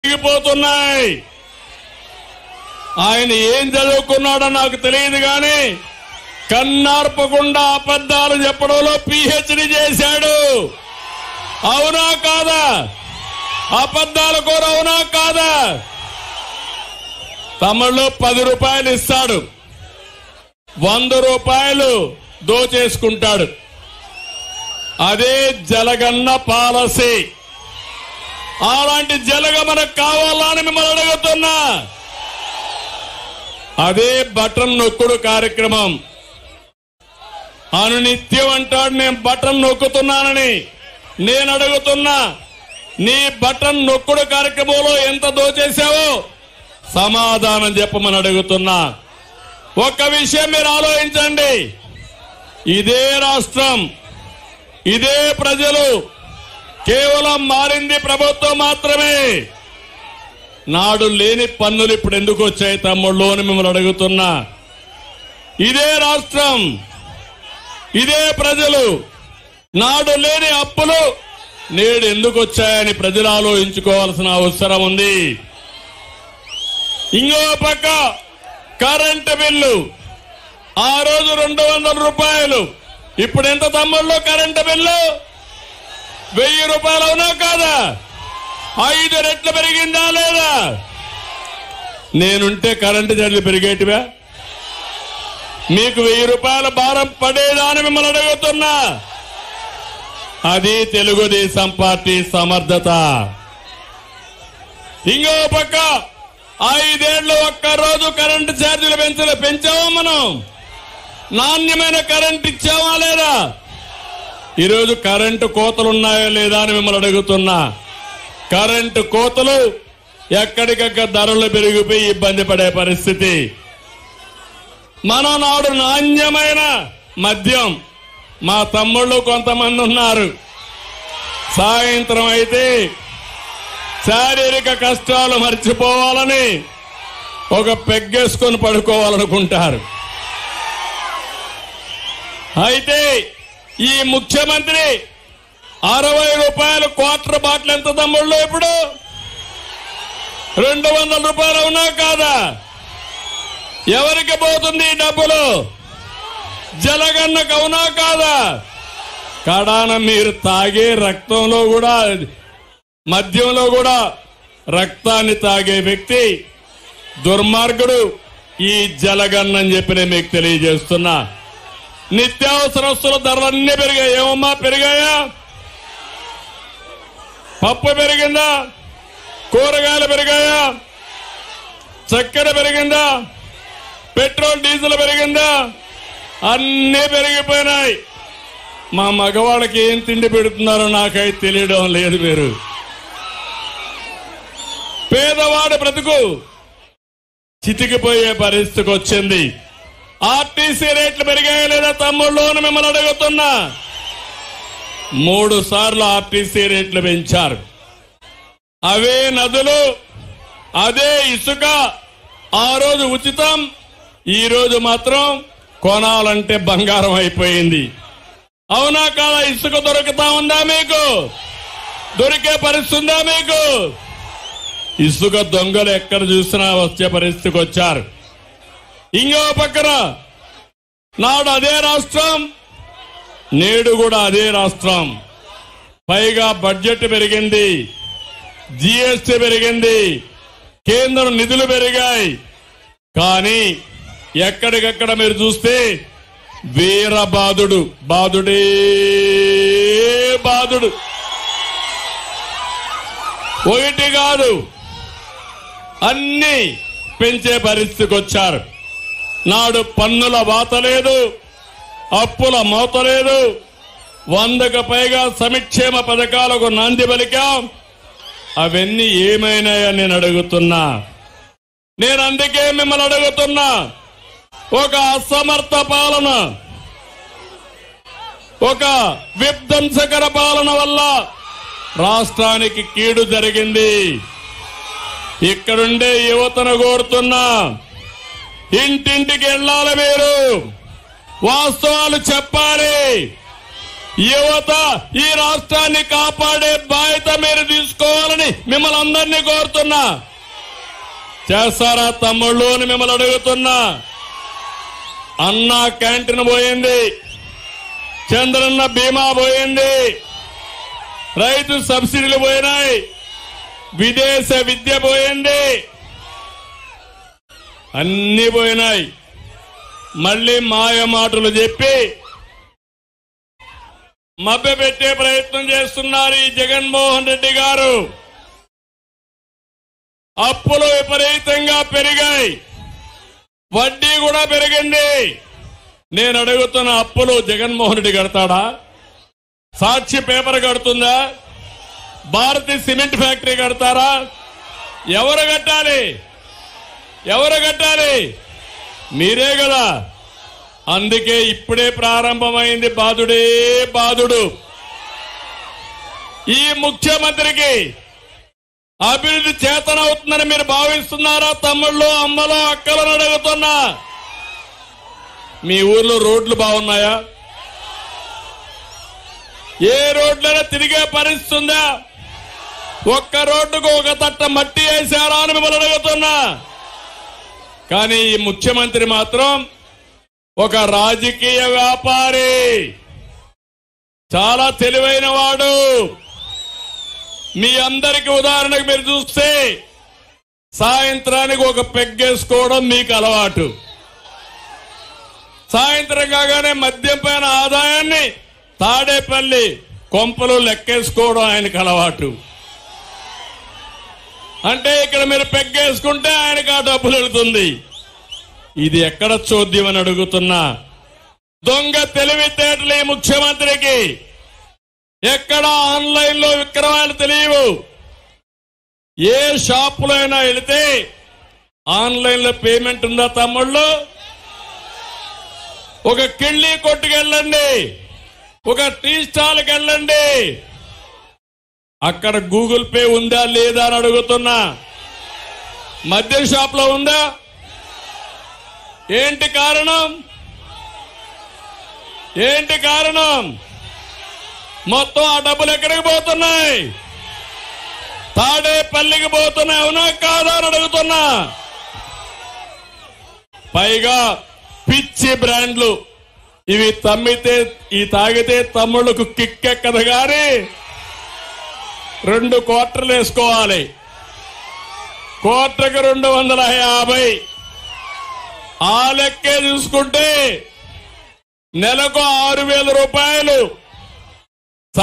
పెరిగిపోతున్నాయి ఆయన ఏం చదువుకున్నాడో నాకు తెలియదు కానీ కన్నార్పకుండా అబద్ధాలు చెప్పడంలో పిహెచ్డి చేశాడు అవునా కాదా అబద్ధాల కూర అవునా కాదా తమిళ్లో పది రూపాయలు ఇస్తాడు వంద రూపాయలు దోచేసుకుంటాడు అదే జలగన్న పాలసీ అలాంటి జలగ మనకు కావాలా అని మిమ్మల్ని అడుగుతున్నా అదే బటన్ నొక్కుడు కార్యక్రమం అనునిత్యం అంటాడు నేను బటన్ నొక్కుతున్నానని నేను అడుగుతున్నా నీ బటన్ నొక్కుడు కార్యక్రమంలో ఎంత దోచేశావో సమాధానం చెప్పమని అడుగుతున్నా ఒక్క విషయం మీరు ఆలోచించండి ఇదే రాష్ట్రం ఇదే ప్రజలు కేవలం మారింది ప్రభుత్వం మాత్రమే నాడు లేని పన్నులు ఇప్పుడు ఎందుకు వచ్చాయి తమ్ముళ్ళు అని మిమ్మల్ని అడుగుతున్నా ఇదే రాష్ట్రం ఇదే ప్రజలు నాడు లేని అప్పులు నేడు ఎందుకు వచ్చాయని ప్రజలు ఆలోచించుకోవాల్సిన అవసరం ఉంది ఇంకో పక్క కరెంటు బిల్లు ఆ రోజు రెండు వందల రూపాయలు ఇప్పుడు ఎంత తమ్ముళ్ళు కరెంటు బిల్లు వెయ్యి రూపాయలు అవునా కాదా ఐదు రెట్లు పెరిగిందా లేదా నేనుంటే కరెంటు ఛార్జీలు పెరిగేటివా మీకు వెయ్యి రూపాయల భారం పడేదా అని మిమ్మల్ని అడుగుతున్నా అది తెలుగుదేశం పార్టీ సమర్థత ఇంకో పక్క ఐదేళ్లు ఒక్క రోజు కరెంటు ఛార్జీలు పెంచలే పెంచావా మనం నాణ్యమైన కరెంట్ ఇచ్చావా లేదా ఈరోజు కరెంటు కోతలు ఉన్నాయా లేదా అని మిమ్మల్ని అడుగుతున్నా కరెంటు కోతలు ఎక్కడికక్కడ ధరలు పెరిగిపోయి ఇబ్బంది పడే పరిస్థితి మన నాడు నాణ్యమైన మద్యం మా తమ్ముళ్ళు కొంతమంది ఉన్నారు సాయంత్రం అయితే శారీరక కష్టాలు మర్చిపోవాలని ఒక పెగ్గేసుకొని పడుకోవాలనుకుంటారు అయితే ఈ ముఖ్యమంత్రి అరవై రూపాయలు క్వార్టర్ బాటిల్ ఎంత తమ్ముళ్ళు ఇప్పుడు రెండు వందల రూపాయలు అవునా కాదా ఎవరికి పోతుంది ఈ డబ్బులు జలగన్నకు అవునా కాదా కడాన మీరు తాగే రక్తంలో కూడా మద్యంలో కూడా రక్తాన్ని తాగే వ్యక్తి దుర్మార్గుడు ఈ జలగన్ అని చెప్పి నేను మీకు తెలియజేస్తున్నా నిత్యావసర వస్తువుల ధరలన్నీ పెరిగాయి ఏమమ్మా పెరిగాయా పప్పు పెరిగిందా కూరగాయలు పెరిగాయా చక్కెర పెరిగిందా పెట్రోల్ డీజిల్ పెరిగిందా అన్నీ పెరిగిపోయినాయి మా మగవాళ్ళకి ఏం తిండి పెడుతున్నారో నాకైతే తెలియడం లేదు మీరు పేదవాడి బ్రతుకు చితికిపోయే పరిస్థితికి వచ్చింది ఆర్టీసీ రేట్లు పెరిగాయా లేదా తమ్ముళ్ళు అని మిమ్మల్ని అడుగుతున్నా మూడు సార్లు ఆర్టీసీ రేట్లు పెంచారు అవే నదులు అదే ఇసుక ఆ రోజు ఉచితం ఈ రోజు మాత్రం కొనాలంటే బంగారం అయిపోయింది అవునా కాదా ఇసుక దొరుకుతా ఉందా మీకు దొరికే పరిస్థితి ఉందా మీకు ఇసుక దొంగలు ఎక్కడ చూసినా వచ్చే పరిస్థితికి వచ్చారు ఇంకో పక్కన నాడు అదే రాష్ట్రం నేడు కూడా అదే రాష్ట్రం పైగా బడ్జెట్ పెరిగింది జీఎస్టీ పెరిగింది కేంద్ర నిధులు పెరిగాయి కానీ ఎక్కడికక్కడ మీరు చూస్తే వీర బాధుడు బాధుడే బాధుడు ఒకటి కాదు అన్ని పెంచే పరిస్థితికి వచ్చారు నాడు పన్నుల వాత లేదు అప్పుల మోత లేదు వందకు పైగా సమిక్షేమ పథకాలకు నాంది పలికాం అవన్నీ ఏమైనాయని నేను అడుగుతున్నా నేను అందుకే మిమ్మల్ని అడుగుతున్నా ఒక అసమర్థ పాలన ఒక విధ్వంసకర పాలన వల్ల రాష్ట్రానికి కీడు జరిగింది ఇక్కడుండే యువతను కోరుతున్నా ఇంటింటికి వెళ్ళాలి మీరు వాస్తవాలు చెప్పాలి యువత ఈ రాష్ట్రాన్ని కాపాడే బాధ్యత మీరు తీసుకోవాలని మిమ్మల్ని అందరినీ కోరుతున్నా చేస్తారా తమ్ముళ్ళు అని మిమ్మల్ని అడుగుతున్నా అన్న క్యాంటీన్ పోయింది చంద్రన్న బీమా పోయింది రైతు సబ్సిడీలు పోయినాయి విదేశ విద్య పోయింది అన్ని పోయినాయి మళ్ళీ మాయ మాటలు చెప్పి మభ్యపెట్టే ప్రయత్నం చేస్తున్నారు ఈ జగన్మోహన్ రెడ్డి గారు అప్పులు విపరీతంగా పెరిగాయి వడ్డీ కూడా పెరిగింది నేను అడుగుతున్న అప్పులు జగన్మోహన్ రెడ్డి కడతాడా సాక్షి పేపర్ కడుతుందా భారతి సిమెంట్ ఫ్యాక్టరీ కడతారా ఎవరు కట్టాలి ఎవరు కట్టాలి మీరే కదా అందుకే ఇప్పుడే ప్రారంభమైంది బాధుడే బాధుడు ఈ ముఖ్యమంత్రికి అభివృద్ధి చేతనవుతుందని మీరు భావిస్తున్నారా తమ్ముళ్ళు అమ్మలు అక్కలను అడుగుతున్నా మీ ఊర్లో రోడ్లు బాగున్నాయా ఏ రోడ్లైనా తిరిగే పరిస్థితి ఉందా ఒక్క రోడ్డుకు ఒక తట్ట మట్టి వేశారా అని మిమ్మల్ని అడుగుతున్నా కానీ ఈ ముఖ్యమంత్రి మాత్రం ఒక రాజకీయ వ్యాపారి చాలా తెలివైన వాడు మీ అందరికి ఉదాహరణకు మీరు చూస్తే సాయంత్రానికి ఒక పెగ్గేసుకోవడం మీకు అలవాటు సాయంత్రం కాగానే మద్యం పైన ఆదాయాన్ని తాడేపల్లి కొంపలు లెక్కేసుకోవడం ఆయనకు అలవాటు అంటే ఇక్కడ మీరు పెగ్గేసుకుంటే ఆయనకు ఆ డబ్బులు వెళుతుంది ఇది ఎక్కడ చోద్యం అని అడుగుతున్నా దొంగ తెలివితేటలు ఈ ముఖ్యమంత్రికి ఎక్కడ ఆన్లైన్ లో విక్రమాలు తెలియవు ఏ షాపులో అయినా వెళితే ఆన్లైన్ లో పేమెంట్ ఉందా తమ్ముళ్ళు ఒక కిళ్ళి కొట్టుకెళ్ళండి ఒక టీ స్టాల్కి వెళ్ళండి అక్కడ గూగుల్ పే ఉందా లేదా అని అడుగుతున్నా మద్యం షాప్ లో ఉందా ఏంటి కారణం ఏంటి కారణం మొత్తం ఆ డబ్బులు ఎక్కడికి పోతున్నాయి తాడేపల్లికి పోతున్నాయి అవునా కాదా అని అడుగుతున్నా పైగా పిచ్చి బ్రాండ్లు ఇవి తమ్మితే ఈ తాగితే తమ్ముళ్ళకు కిక్కెక్కదు గాని రెండు క్వార్టర్లు వేసుకోవాలి క్వార్టర్కి రెండు వందల యాభై ఆ లెక్కే చూసుకుంటే నెలకు ఆరు వేల రూపాయలు